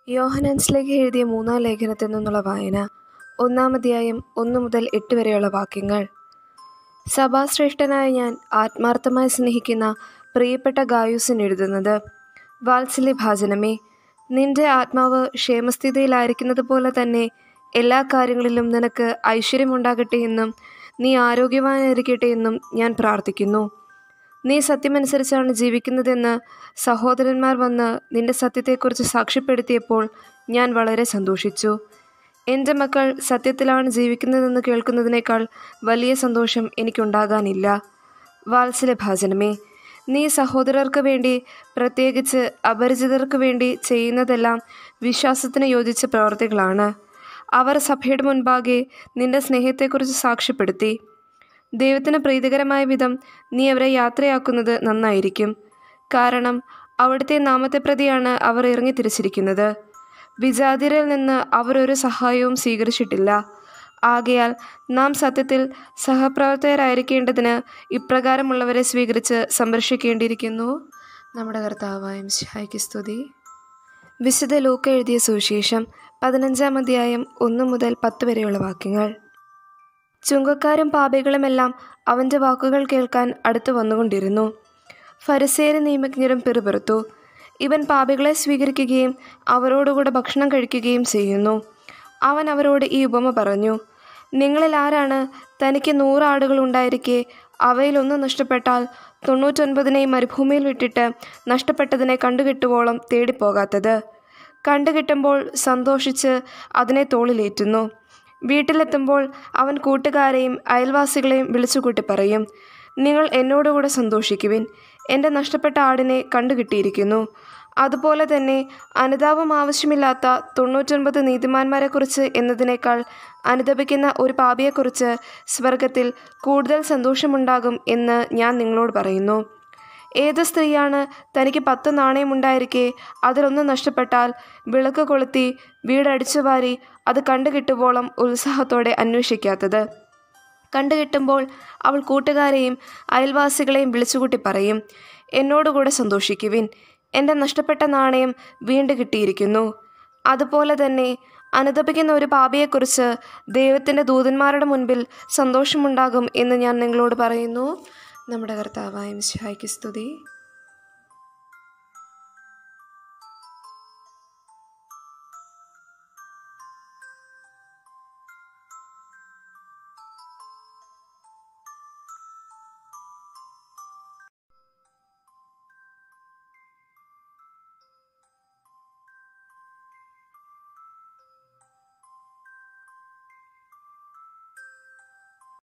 യോഹന്നാൻസിലേക്ക് എഴുതിയ മൂന്നാം ലേഖനത്തിൽ നിന്നുള്ള വായന ഒന്നാം അധ്യായം ഒന്ന് മുതൽ എട്ട് വരെയുള്ള വാക്യങ്ങൾ സഭാശ്രേഷ്ഠനായ ഞാൻ ആത്മാർത്ഥമായി സ്നേഹിക്കുന്ന പ്രിയപ്പെട്ട ഗായൂസിന് എഴുതുന്നത് വാത്സല്യഭാജനമേ നിന്റെ ആത്മാവ് ക്ഷേമസ്ഥിതിയിലായിരിക്കുന്നത് പോലെ തന്നെ എല്ലാ കാര്യങ്ങളിലും നിനക്ക് ഐശ്വര്യമുണ്ടാകട്ടെ എന്നും നീ ആരോഗ്യവാനായിരിക്കട്ടെ എന്നും ഞാൻ പ്രാർത്ഥിക്കുന്നു നീ സത്യമനുസരിച്ചാണ് ജീവിക്കുന്നതെന്ന് സഹോദരന്മാർ വന്ന് നിന്റെ സത്യത്തെക്കുറിച്ച് സാക്ഷ്യപ്പെടുത്തിയപ്പോൾ ഞാൻ വളരെ സന്തോഷിച്ചു എൻ്റെ മക്കൾ സത്യത്തിലാണ് ജീവിക്കുന്നതെന്ന് കേൾക്കുന്നതിനേക്കാൾ വലിയ സന്തോഷം എനിക്കുണ്ടാകാനില്ല വാത്സല്യഭാജനമേ നീ സഹോദരർക്ക് വേണ്ടി പ്രത്യേകിച്ച് അപരിചിതർക്ക് വേണ്ടി ചെയ്യുന്നതെല്ലാം വിശ്വാസത്തിന് യോജിച്ച പ്രവർത്തികളാണ് അവർ സഭയുടെ മുൻപാകെ നിന്റെ സ്നേഹത്തെക്കുറിച്ച് സാക്ഷ്യപ്പെടുത്തി ദൈവത്തിന് പ്രീതികരമായ വിധം നീ അവരെ യാത്രയാക്കുന്നത് നന്നായിരിക്കും കാരണം അവിടുത്തെ നാമത്തെ പ്രതിയാണ് അവർ ഇറങ്ങി തിരിച്ചിരിക്കുന്നത് വിജാതിരിൽ നിന്ന് അവർ ഒരു സഹായവും സ്വീകരിച്ചിട്ടില്ല ആകയാൽ നാം സത്യത്തിൽ സഹപ്രവർത്തകരായിരിക്കേണ്ടതിന് ഇപ്രകാരമുള്ളവരെ സ്വീകരിച്ച് സംരക്ഷിക്കേണ്ടിയിരിക്കുന്നു നമ്മുടെ കർത്താവായ മിശിഹായ്ക്ക് സ്തുതി വിശുദ്ധ ലൂക്ക എഴുതിയ സുവിശേഷം പതിനഞ്ചാം അധ്യായം ഒന്ന് മുതൽ പത്ത് വരെയുള്ള വാക്യങ്ങൾ ചുങ്കക്കാരും പാപികളുമെല്ലാം അവൻ്റെ വാക്കുകൾ കേൾക്കാൻ അടുത്തു വന്നുകൊണ്ടിരുന്നു ഫരിസേരും നിയമജ്ഞരും പിറുപിറുത്തു ഇവൻ പാപികളെ സ്വീകരിക്കുകയും അവരോടുകൂടെ ഭക്ഷണം കഴിക്കുകയും ചെയ്യുന്നു അവൻ അവരോട് ഈ ഉപമ പറഞ്ഞു നിങ്ങളിൽ ആരാണ് തനിക്ക് നൂറ് ആടുകൾ ഉണ്ടായിരിക്കെ അവയിലൊന്ന് നഷ്ടപ്പെട്ടാൽ തൊണ്ണൂറ്റൊൻപതിനെയും മരുഭൂമിയിൽ വിട്ടിട്ട് നഷ്ടപ്പെട്ടതിനെ കണ്ടുകിട്ടുവോളം തേടിപ്പോകാത്തത് കണ്ടുകിട്ടുമ്പോൾ സന്തോഷിച്ച് അതിനെ തോളിലേറ്റുന്നു വീട്ടിലെത്തുമ്പോൾ അവൻ കൂട്ടുകാരെയും അയൽവാസികളെയും വിളിച്ചുകൂട്ടി പറയും നിങ്ങൾ എന്നോടുകൂടെ സന്തോഷിക്കുവിൻ എൻ്റെ നഷ്ടപ്പെട്ട ആടിനെ കണ്ടുകിട്ടിയിരിക്കുന്നു അതുപോലെ തന്നെ അനുതാപം ആവശ്യമില്ലാത്ത തൊണ്ണൂറ്റൊൻപത് നീതിമാന്മാരെക്കുറിച്ച് എന്നതിനേക്കാൾ അനുതപിക്കുന്ന ഒരു പാപിയെക്കുറിച്ച് സ്വർഗത്തിൽ കൂടുതൽ സന്തോഷമുണ്ടാകും എന്ന് ഞാൻ നിങ്ങളോട് പറയുന്നു ഏത് സ്ത്രീയാണ് തനിക്ക് പത്ത് നാണയമുണ്ടായിരിക്കെ അതിലൊന്ന് നഷ്ടപ്പെട്ടാൽ വിളക്ക് കൊളുത്തി വീടടിച്ചു വാരി അത് കണ്ടുകിട്ടുവോളം ഉത്സാഹത്തോടെ അന്വേഷിക്കാത്തത് കണ്ടുകിട്ടുമ്പോൾ അവൾ കൂട്ടുകാരെയും അയൽവാസികളെയും വിളിച്ചുകൂട്ടി പറയും എന്നോടുകൂടെ സന്തോഷിക്കുവിൻ എൻ്റെ നഷ്ടപ്പെട്ട നാണയം വീണ്ടു കിട്ടിയിരിക്കുന്നു അതുപോലെ തന്നെ അനുതപിക്കുന്ന ഒരു പാപിയെക്കുറിച്ച് ദൈവത്തിൻ്റെ ദൂതന്മാരുടെ മുൻപിൽ സന്തോഷമുണ്ടാകും എന്ന് ഞാൻ നിങ്ങളോട് പറയുന്നു നമ്മുടെ കർത്താവായ മിശിഹായ്ക്ക് സ്തുതി